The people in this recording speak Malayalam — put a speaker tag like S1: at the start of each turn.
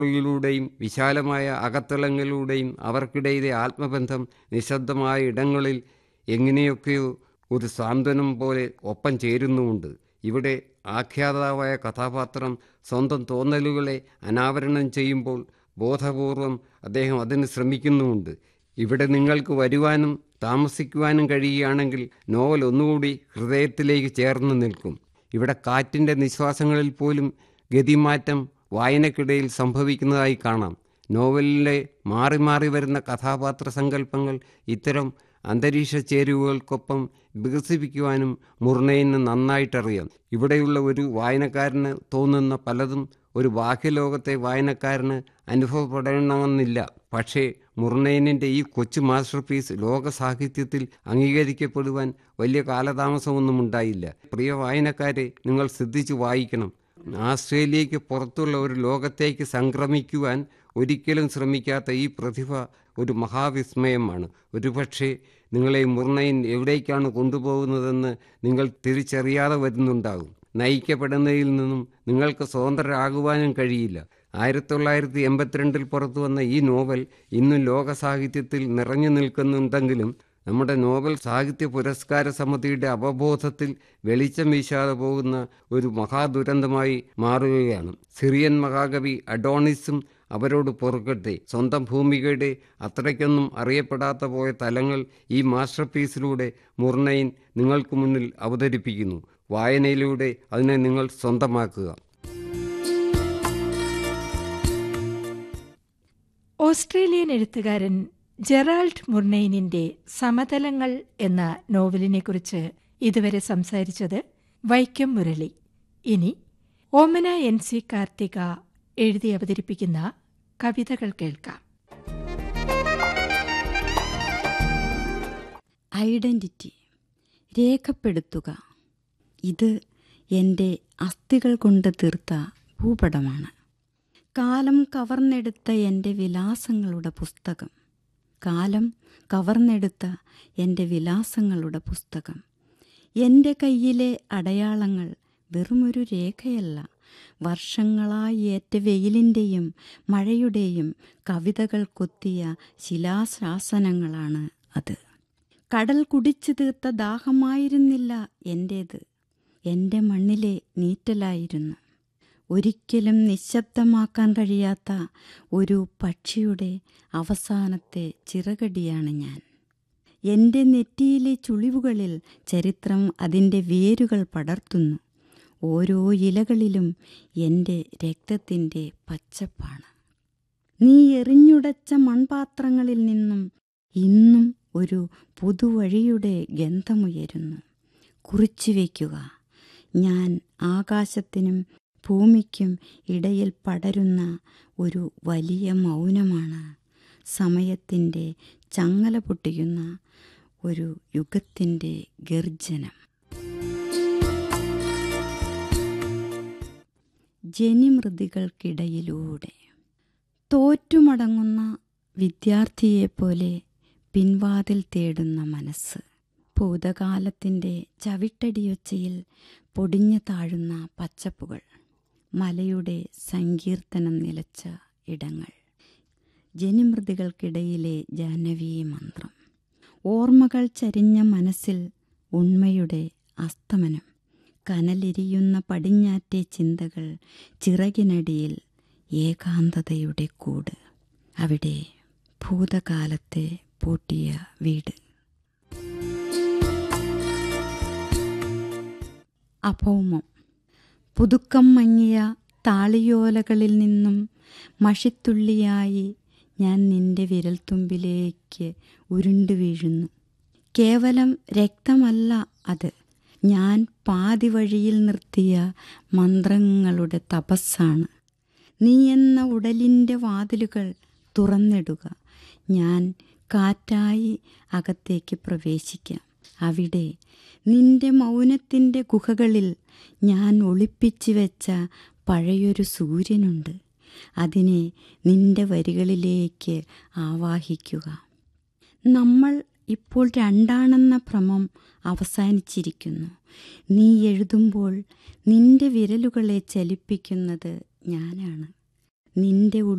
S1: യിലൂടെയും വിശാലമായ അകത്തളങ്ങളിലൂടെയും അവർക്കിടയിലെ ആത്മബന്ധം നിശബ്ദമായ ഇടങ്ങളിൽ എങ്ങനെയൊക്കെയോ ഒരു സാന്ത്വനം പോലെ ഒപ്പം ചേരുന്നുമുണ്ട് ഇവിടെ ആഖ്യാതാവായ കഥാപാത്രം സ്വന്തം തോന്നലുകളെ അനാവരണം ചെയ്യുമ്പോൾ ബോധപൂർവം അദ്ദേഹം അതിന് ശ്രമിക്കുന്നുമുണ്ട് ഇവിടെ നിങ്ങൾക്ക് വരുവാനും താമസിക്കുവാനും കഴിയുകയാണെങ്കിൽ നോവൽ ഒന്നുകൂടി ഹൃദയത്തിലേക്ക് ചേർന്ന് നിൽക്കും ഇവിടെ കാറ്റിൻ്റെ നിശ്വാസങ്ങളിൽ പോലും ഗതിമാറ്റം വായനക്കിടയിൽ സംഭവിക്കുന്നതായി കാണാം നോവലിലെ മാറി മാറി വരുന്ന കഥാപാത്ര സങ്കല്പങ്ങൾ ഇത്തരം അന്തരീക്ഷ ചേരുവകൾക്കൊപ്പം വികസിപ്പിക്കുവാനും മുർണയിന് നന്നായിട്ടറിയാം ഇവിടെയുള്ള ഒരു വായനക്കാരന് തോന്നുന്ന പലതും ഒരു ബാഹ്യലോകത്തെ വായനക്കാരന് അനുഭവപ്പെടണമെന്നില്ല പക്ഷേ മുർണയിനിൻ്റെ ഈ കൊച്ചു മാസ്റ്റർ പീസ് ലോക സാഹിത്യത്തിൽ അംഗീകരിക്കപ്പെടുവാൻ വലിയ കാലതാമസമൊന്നും ഉണ്ടായില്ല പ്രിയ വായനക്കാരെ നിങ്ങൾ ശ്രദ്ധിച്ചു വായിക്കണം ആസ്ട്രേലിയയ്ക്ക് പുറത്തുള്ള ഒരു ലോകത്തേക്ക് സംക്രമിക്കുവാൻ ഒരിക്കലും ശ്രമിക്കാത്ത ഈ പ്രതിഭ ഒരു മഹാവിസ്മയമാണ് ഒരുപക്ഷെ നിങ്ങളെ മുർണയിൻ എവിടേക്കാണ് കൊണ്ടുപോകുന്നതെന്ന് നിങ്ങൾ തിരിച്ചറിയാതെ വരുന്നുണ്ടാകും നയിക്കപ്പെടുന്നതിൽ നിന്നും നിങ്ങൾക്ക് സ്വതന്ത്രരാകുവാനും കഴിയില്ല ആയിരത്തി തൊള്ളായിരത്തി എൺപത്തിരണ്ടിൽ പുറത്തു വന്ന ഈ നോവൽ ഇന്നും ലോക സാഹിത്യത്തിൽ നിറഞ്ഞു നിൽക്കുന്നുണ്ടെങ്കിലും നമ്മുടെ നോബൽ സാഹിത്യ പുരസ്കാര സമിതിയുടെ അവബോധത്തിൽ വെളിച്ചം വീശാതെ പോകുന്ന ഒരു മഹാദുരന്തമായി മാറുകയാണ് സിറിയൻ മഹാകവി അഡോണിസും അവരോട് പൊറുക്കട്ടെ സ്വന്തം ഭൂമികയുടെ അത്രയ്ക്കൊന്നും അറിയപ്പെടാത്ത പോയ തലങ്ങൾ ഈ മാസ്റ്റർ പീസിലൂടെ മുർണയിൻ നിങ്ങൾക്ക് മുന്നിൽ അവതരിപ്പിക്കുന്നു വായനയിലൂടെ അതിനെ നിങ്ങൾ സ്വന്തമാക്കുക
S2: ഓസ്ട്രേലിയൻ എഴുത്തുകാരൻ ജെറാൾഡ് മുർനെയിനിന്റെ സമതലങ്ങൾ എന്ന നോവലിനെക്കുറിച്ച് ഇതുവരെ സംസാരിച്ചത് വൈക്കം മുരളി ഇനി ഓമന എൻ സി കാർത്തിക എഴുതി അവതരിപ്പിക്കുന്ന കവിതകൾ കേൾക്കാം
S3: ഐഡന്റിറ്റി രേഖപ്പെടുത്തുക ഇത് എൻ്റെ അസ്ഥികൾ കൊണ്ട് തീർത്ത ഭൂപടമാണ് കാലം കവർന്നെടുത്ത എൻ്റെ വിലാസങ്ങളുടെ പുസ്തകം കാലം കവർന്നെടുത്ത എൻ്റെ വിലാസങ്ങളുടെ പുസ്തകം എൻ്റെ കയ്യിലെ അടയാളങ്ങൾ വെറുമൊരു രേഖയല്ല വർഷങ്ങളായി ഏറ്റ വെയിലിൻ്റെയും മഴയുടെയും കവിതകൾ കൊത്തിയ ശിലാശാസനങ്ങളാണ് അത് കടൽ കുടിച്ചു തീർത്ത ദാഹമായിരുന്നില്ല എൻ്റേത് എൻ്റെ മണ്ണിലെ നീറ്റലായിരുന്നു ഒരിക്കലും നിശബ്ദമാക്കാൻ കഴിയാത്ത ഒരു പക്ഷിയുടെ അവസാനത്തെ ചിറകടിയാണ് ഞാൻ എൻ്റെ നെറ്റിയിലെ ചുളിവുകളിൽ ചരിത്രം അതിൻ്റെ വേരുകൾ പടർത്തുന്നു ഓരോ ഇലകളിലും എൻ്റെ രക്തത്തിൻ്റെ പച്ചപ്പാണ് നീ എറിഞ്ഞുടച്ച മൺപാത്രങ്ങളിൽ നിന്നും ഇന്നും ഒരു പുതുവഴിയുടെ ഗന്ധമുയരുന്നു കുറിച്ചു വയ്ക്കുക ഞാൻ ആകാശത്തിനും ഭൂമിക്കും ഇടയിൽ പടരുന്ന ഒരു വലിയ മൗനമാണ് സമയത്തിൻ്റെ ചങ്ങല പൊട്ടിയുന്ന ഒരു യുഗത്തിൻ്റെ ഗർജനം ജനിമൃതികൾക്കിടയിലൂടെ തോറ്റുമടങ്ങുന്ന വിദ്യാർത്ഥിയെപ്പോലെ പിൻവാതിൽ തേടുന്ന മനസ്സ് ഭൂതകാലത്തിൻ്റെ ചവിട്ടടിയൊച്ചയിൽ പൊടിഞ്ഞു താഴുന്ന പച്ചപ്പുകൾ മലയുടെ സങ്കീർത്തനം നിലച്ച ഇടങ്ങൾ ജനിമൃതികൾക്കിടയിലെ ജാനവീ മന്ത്രം ഓർമ്മകൾ ചരിഞ്ഞ മനസ്സിൽ ഉണ്മയുടെ അസ്തമനം കനലെരിയുന്ന പടിഞ്ഞാറ്റെ ചിന്തകൾ ചിറകിനടിയിൽ ഏകാന്തതയുടെ കൂട് അവിടെ ഭൂതകാലത്തെ പൂട്ടിയ വീട് അഭൗമം പുതുക്കം മങ്ങിയ താളിയോലകളിൽ നിന്നും മഷിത്തുള്ളിയായി ഞാൻ നിന്റെ വിരൽത്തുമ്പിലേക്ക് ഉരുണ്ടു വീഴുന്നു കേവലം രക്തമല്ല അത് ഞാൻ പാതി വഴിയിൽ നിർത്തിയ മന്ത്രങ്ങളുടെ തപസ്സാണ് നീ എന്ന ഉടലിൻ്റെ വാതിലുകൾ തുറന്നിടുക ഞാൻ കാറ്റായി അകത്തേക്ക് പ്രവേശിക്കാം അവിടെ നിന്റെ മൗനത്തിൻ്റെ ഗുഹകളിൽ ഞാൻ ഒളിപ്പിച്ചു വെച്ച പഴയൊരു സൂര്യനുണ്ട് അതിനെ നിന്റെ വരികളിലേക്ക് ആവാഹിക്കുക നമ്മൾ ഇപ്പോൾ രണ്ടാണെന്ന ഭ്രമം അവസാനിച്ചിരിക്കുന്നു നീ എഴുതുമ്പോൾ നിന്റെ വിരലുകളെ ചലിപ്പിക്കുന്നത് ഞാനാണ് നിന്റെ